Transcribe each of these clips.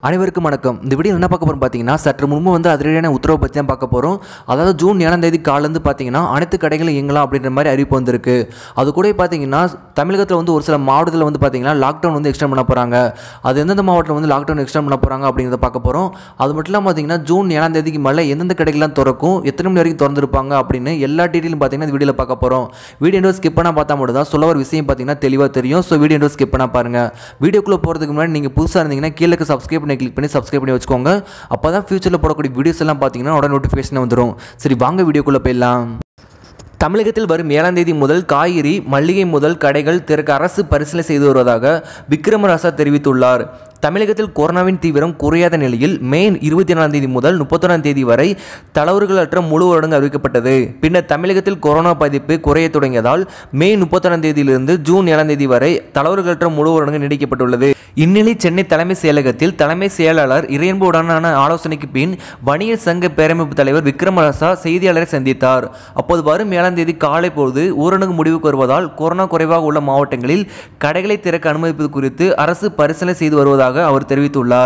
அனைவருக்கும் வணக்கம் இந்த வீடியோ என்ன பார்க்க போகிறோம் பார்த்தீங்கன்னா சற்று முன்பு வந்து அதிரடியான உத்தரவு பற்றி தான் பார்க்க போகிறோம் அதாவது ஜூன் ஏழாம் தேதி காலேருந்து பார்த்தீங்கன்னா அனைத்து கடைகளும் இயங்கலாம் அப்படின்ற மாதிரி அறிவிப்பு வந்திருக்கு அது கூட பார்த்தீங்கன்னா தமிழகத்தில் வந்து ஒரு சில மாவட்டத்தில் வந்து பார்த்தீங்கன்னா லாக்டவுன் வந்து எக்ஸ்டெண்ட் பண்ண போகிறாங்க அது எந்தெந்த மாவட்டத்தில் வந்து லாக்டவுன் எக்ஸ்டெண்ட் பண்ண போகிறாங்க அப்படிங்கிறத பார்க்க போகிறோம் அது மட்டும் இல்லாமல் பார்த்தீங்கன்னா ஜூன் ஏழாம் தேதிக்கு மேலே எந்தெந்த கடைகள்லாம் திறக்கும் எத்தனை மணி வரைக்கும் திறந்திருப்பாங்க அப்படின்னு எல்லா டீட்டெயிலும் பார்த்தீங்கன்னா இந்த வீடியோவில் பார்க்க போகிறோம் வீடியோ எண்டோ ஸ்கிப் பண்ணால் பார்த்தா மட்டும் தான் சொல்ல ஒரு விஷயம் பார்த்தீங்கன்னா தெளிவாக தெரியும் ஸோ வீடியோ எண்டோ ஸ்கிப் பண்ணால் பாருங்கள் வீடியோக்குள்ளே போகிறதுக்கு முன்னாடி நீங்கள் புதுசாக இருந்தீங்கன்னா கீழே சப்ஸ்கிரைப் பண்ணி கிளிக் பண்ணி சப்ஸ்கிரைப் பண்ணி வச்சுக்கோங்க அப்போ தான் ஃபியூச்சரில் போடக்கூடிய வீடியோஸ் எல்லாம் பார்த்தீங்கன்னா உடனே நோட்டிஃபிகேஷன் வந்துடும் சரி வாங்க வீடியோக்குள்ளே போயிடலாம் தமிழகத்தில் வரும் ஏழாம் தேதி முதல் காய்கறி மல்லிகை முதல் கடைகள் திறக்க அரசு பரிசீலனை செய்து வருவதாக விக்ரமராசா தெரிவித்துள்ளார் தமிழகத்தில் கொரோனாவின் தீவிரம் குறையாத நிலையில் மே இருபத்தி நாலாம் தேதி முதல் முப்பத்தொன்னாம் தேதி வரை தளர்வுகளற்ற முழு ஊரடங்கு அறிவிக்கப்பட்டது பின்னர் தமிழகத்தில் கொரோனா பாதிப்பு குறைய தொடங்கியதால் மே முப்பத்தொன்னாம் தேதியிலிருந்து ஜூன் ஏழாம் தேதி வரை தளர்வுகளற்ற முழு ஊரடங்கு நீடிக்கப்பட்டுள்ளது இந்நிலை சென்னை தலைமை செயலகத்தில் தலைமை செயலாளர் இறையன்புடனான ஆலோசனைக்கு பின் வணிக சங்க பேரமைப்பு தலைவர் விக்ரமராசா செய்தியாளரை சந்தித்தார் அப்போது வரும் ஏழாம் தேதி காலை பொழுது ஊரடங்கு முடிவுக்கு வருவதால் கொரோனா குறைவாக உள்ள மாவட்டங்களில் கடைகளை திறக்க அனுமதிப்பது குறித்து அரசு பரிசீலனை செய்து வருவதாக அவர் தெரிவித்துள்ளார்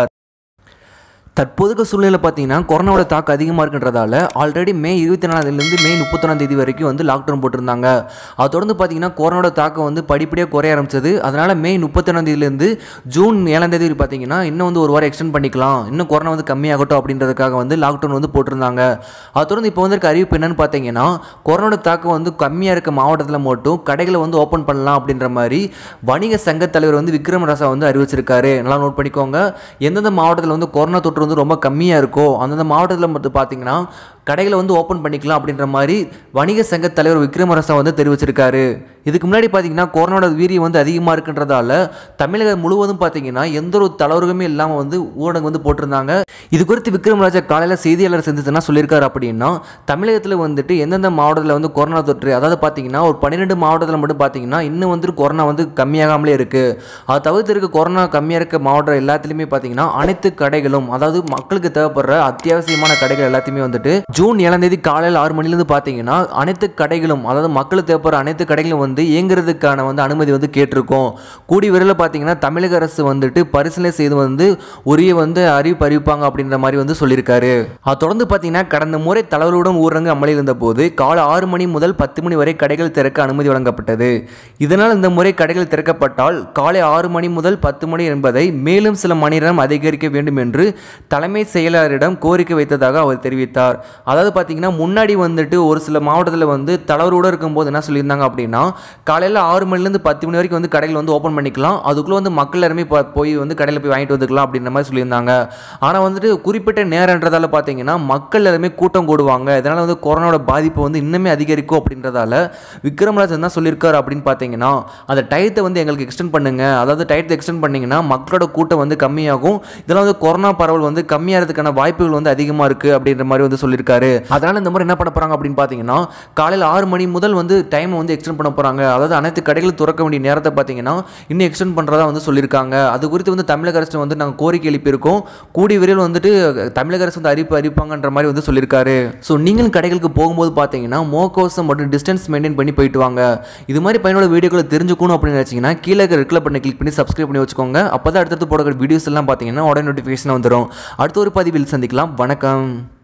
தற்போதைய சூழ்நிலை பார்த்தீங்கன்னா கொரோனாவோட தாக்கம் அதிகமாக இருக்கின்றதால ஆல்ரெடி மே இருபத்தி நாலாந்தேதியிலேருந்து மே முப்பத்தொன்னாம் தேதி வரைக்கும் வந்து லாக்டவுன் போட்டிருந்தாங்க அதை தொடர்ந்து பார்த்தீங்கன்னா கொரோனாவோட தாக்கம் வந்து படிப்படியாக குறைய ஆரம்பிச்சது அதனால் மே முப்பத்தொன்னாம் தேதியிலேருந்து ஜூன் ஏழாம் தேதி பார்த்தீங்கன்னா இன்னும் வந்து ஒரு வாரம் எக்ஸ்டெண்ட் பண்ணிக்கலாம் இன்னும் கொரோனா வந்து கம்மியாகட்டும் அப்படின்றதுக்காக வந்து லாக்டவுன் வந்து போட்டிருந்தாங்க அதை தொடர்ந்து இப்போ வந்து அறிவிப்பு என்னன்னு பார்த்தீங்கன்னா கொரோனாவோட தாக்கம் வந்து கம்மியாக இருக்க மாவட்டத்தில் மட்டும் கடைகளை வந்து ஓப்பன் பண்ணலாம் அப்படின்ற மாதிரி வணிக சங்க தலைவர் வந்து விக்ரமராசா வந்து அறிவிச்சிருக்காரு நல்லா நோட் பண்ணிக்கோங்க எந்தெந்த மாவட்டத்தில் வந்து கொரோனா தொற்று வந்து ரொம்ப கம்மியாக இருக்கோ அந்தந்த மாவட்டத்தில் மட்டும் பார்த்தீங்கன்னா கடைகளை வந்து ஓப்பன் பண்ணிக்கலாம் அப்படின்ற மாதிரி வணிக சங்க தலைவர் விக்ரமரசா வந்து தெரிவிச்சிருக்காரு இதுக்கு முன்னாடி பார்த்தீங்கன்னா கொரோனாவோட வீரியம் வந்து அதிகமாக இருக்கின்றதால தமிழகம் முழுவதும் பார்த்தீங்கன்னா எந்த ஒரு தளர்வுமே இல்லாமல் வந்து ஊரடங்கு வந்து போட்டிருந்தாங்க இது குறித்து விக்ரமராஜா காலையில் செய்தியாளர் சந்திச்சுன்னா சொல்லியிருக்காரு அப்படின்னா தமிழகத்தில் வந்துட்டு எந்தெந்த மாவட்டத்தில் வந்து கொரோனா தொற்று அதாவது பார்த்தீங்கன்னா ஒரு பன்னிரெண்டு மாவட்டத்தில் மட்டும் பார்த்தீங்கன்னா இன்னும் வந்து கொரோனா வந்து கம்மியாகாமலே இருக்குது அதை தவிர்த்து இருக்க கொரோனா கம்மியாக இருக்க மாவட்டம் எல்லாத்துலேயுமே பார்த்தீங்கன்னா அனைத்து கடைகளும் அதாவது மக்களுக்கு தேவைப்படுற அத்தியாவசியமான கடைகள் எல்லாத்தையுமே வந்துட்டு ஜூன் ஏழாம் தேதி காலையில் ஆறு மணிலேருந்து பார்த்தீங்கன்னா அனைத்து கடைகளும் அதாவது மக்களுக்கு தேவைப்படுற அனைத்து கடைகளும் வந்து இயங்குறதுக்கான வந்து அனுமதி வந்து கேட்டிருக்கோம் கூடி விரைவில் பார்த்தீங்கன்னா தமிழக அரசு வந்துட்டு பரிசீலனை செய்து வந்து உரிய வந்து அறிவிப்பு அறிவிப்பாங்க அப்படின்ற மாதிரி வந்து சொல்லியிருக்காரு அதை தொடர்ந்து பார்த்தீங்கன்னா கடந்த முறை தளர்வுடன் ஊரடங்கு அமலில் இருந்த போது காலை ஆறு மணி முதல் பத்து மணி வரை கடைகள் திறக்க அனுமதி வழங்கப்பட்டது இதனால் இந்த முறை கடைகள் திறக்கப்பட்டால் காலை ஆறு மணி முதல் பத்து மணி என்பதை மேலும் சில மணி நேரம் அதிகரிக்க வேண்டும் என்று தலைமை செயலாளரிடம் கோரிக்கை வைத்ததாக அவர் தெரிவித்தார் அதாவது பார்த்தீங்கன்னா முன்னாடி வந்துட்டு ஒரு சில மாவட்டத்தில் வந்து தளர்வோடு இருக்கும்போது என்ன சொல்லியிருந்தாங்க அப்படின்னா காலையில் ஆறு மணிலேருந்து பத்து மணி வரைக்கும் வந்து கடைகள் வந்து ஓப்பன் பண்ணிக்கலாம் அதுக்குள்ளே வந்து மக்கள் எல்லாருமே போ- போய் வந்து கடையில் போய் வாங்கிட்டு வந்துக்கலாம் அப்படின்ற மாதிரி சொல்லியிருந்தாங்க ஆனால் வந்துட்டு குறிப்பிட்ட நேரன்றதால பார்த்தீங்கன்னா மக்கள் எல்லாருமே கூட்டம் கூடுவாங்க இதனால் வந்து கொரோனாவோட பாதிப்பு வந்து இன்னுமே அதிகரிக்கும் அப்படின்றதால விக்ரமராஜன் தான் சொல்லியிருக்காரு அப்படின்னு பார்த்தீங்கன்னா அந்த டயத்தை வந்து எங்களுக்கு எக்ஸ்டெண்ட் பண்ணுங்க அதாவது டயத்தை எக்ஸ்டெண்ட் பண்ணீங்கன்னா மக்களோட கூட்டம் வந்து கம்மியாகும் இதெல்லாம் வந்து கொரோனா பரவல் வந்து கம்மியாகிறதுக்கான வாய்ப்புகள் வந்து அதிகமாக இருக்குது அப்படின்ற மாதிரி வந்து சொல்லியிருக்காரு அதனால் இந்த மாதிரி என்ன பண்ண போகிறாங்க அப்படின்னு பார்த்தீங்கன்னா காலையில் ஆறு மணி முதல் வந்து டைமை வந்து எக்ஸ்டெண்ட் பண்ண போகிறாங்க அதாவது அனைத்து கடைகளும் திறக்க வேண்டிய நேரத்தை பார்த்தீங்கன்னா இன்னும் எக்ஸ்டெண்ட் பண்ணுறதா வந்து சொல்லியிருக்காங்க அது குறித்து வந்து தமிழக அரசு வந்து நாங்கள் கோரிக்கை எழுப்பியிருக்கோம் கூடி விரைவில் வந்துட்டு தமிழக அரசு வந்து அறிவிப்பு அறிவிப்பாங்கன்ற மாதிரி வந்து சொல்லியிருக்காரு ஸோ நீங்களும் கடைகளுக்கு போகும்போது பார்த்தீங்கன்னா மோகோசம் மற்றும் டிஸ்டன்ஸ் மெயின்டைன் பண்ணி போயிட்டு வாங்க இது மாதிரி பயனுள்ள வீடியோக்களை தெரிஞ்சுக்கணும் அப்படின்னு நினச்சிங்கன்னா கீழே ரெக்ல பண்ணி கிளிக் பண்ணி சப்ஸ்கிரைப் பண்ணி வச்சுக்கோங்க அப்போ தான் அடுத்தடுத்து போடக்கூடிய வீடியோஸ் எல்லாம் பார்த்தீங்கன்னா உடனே நோட்டிஃபிகேஷன் வந்துடும் அடுத்த ஒரு பதிவில் சந்திக்கலாம் வணக்கம்